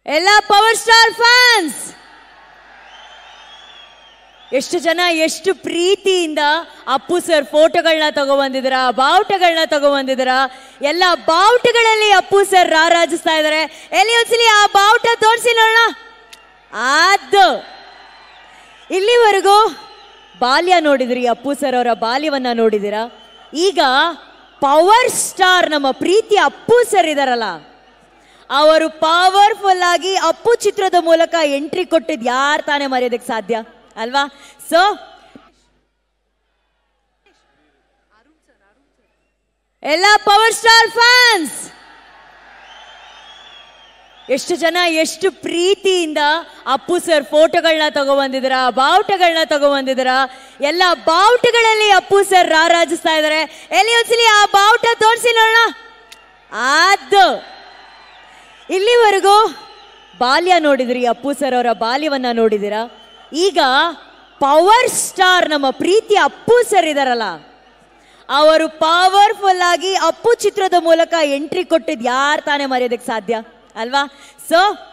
ಎಲ್ಲ power star fans ಎಷ್ಟು ಜನ ಎಷ್ಟು ಪ್ರೀತಿಯಿಂದ ಅಪ್ಪು ಸರ್ ಫೋಟೋಗಳನ್ನ ತಗೊಬಂದಿದ್ದೀರಾ ಬಾವುಟಗಳನ್ನ ತಗೊಬಂದಿದ್ದೀರಾ ಎಲ್ಲ ಬಾವುಟಗಳಲ್ಲಿ ಅಪ್ಪು ಸರ್ ರಾರಾಜಿಸ್ತಾ ಇದ್ದಾರೆ ಎಲ್ಲಿ ಒಂದ್ಸಲಿ ಆ ಬಾವುಟ ತೋರಿಸಿ ನೋಡೋಣ ಅದು ಇಲ್ಲಿವರೆಗೂ ಬಾಲ್ಯ ನೋಡಿದ್ರಿ ಅಪ್ಪು ಸರ್ ಅವರ ಬಾಲ್ಯವನ್ನ ನೋಡಿದಿರಾ ಈಗ ಪವರ್ ಸ್ಟಾರ್ ನಮ್ಮ ಪ್ರೀತಿ ಅಪ್ಪು ಸರ್ ಇದಾರಲ್ಲ ಅವರು ಪವರ್ಫುಲ್ ಆಗಿ ಅಪ್ಪು ಚಿತ್ರದ ಮೂಲಕ ಎಂಟ್ರಿ ಕೊಟ್ಟಿದ್ ಯಾರು ತಾನೇ ಮರೆಯೋದಕ್ಕೆ ಸಾಧ್ಯ ಅಲ್ವಾ ಸೊ ಎಲ್ಲ ಪವರ್ ಸ್ಟಾರ್ ಫ್ಯಾನ್ಸ್ ಎಷ್ಟು ಜನ ಎಷ್ಟು ಪ್ರೀತಿಯಿಂದ ಅಪ್ಪು ಸರ್ ಫೋಟೋಗಳನ್ನ ತಗೊಬಂದಿದ್ದೀರಾ ಬಾವುಟಗಳನ್ನ ತಗೊಬಂದಿದ್ದೀರಾ ಎಲ್ಲ ಬಾವುಟಗಳಲ್ಲಿ ಅಪ್ಪು ಸರ್ ರಾರಾಜಿಸ್ತಾ ಇದ್ದಾರೆ ಎಲ್ಲಿ ಒಂದ್ಸಲಿ ಆ ಬಾವುಟ ತೋರಿಸಿ ನೋಡೋಣ ಅದು ಇಲ್ಲಿವರೆಗೂ ಬಾಲ್ಯ ನೋಡಿದ್ರಿ ಅಪ್ಪು ಸರ್ ಅವರ ಬಾಲ್ಯವನ್ನ ನೋಡಿದಿರಾ ಈಗ ಪವರ್ ಸ್ಟಾರ್ ನಮ್ಮ ಪ್ರೀತಿ ಅಪ್ಪು ಸರ್ ಇದಾರಲ್ಲ ಅವರು ಪವರ್ಫುಲ್ ಆಗಿ ಅಪ್ಪು ಚಿತ್ರದ ಮೂಲಕ ಎಂಟ್ರಿ ಕೊಟ್ಟಿದ್ ಯಾರು ತಾನೇ ಮರೆಯೋದಕ್ಕೆ ಸಾಧ್ಯ ಅಲ್ವಾ ಸೊ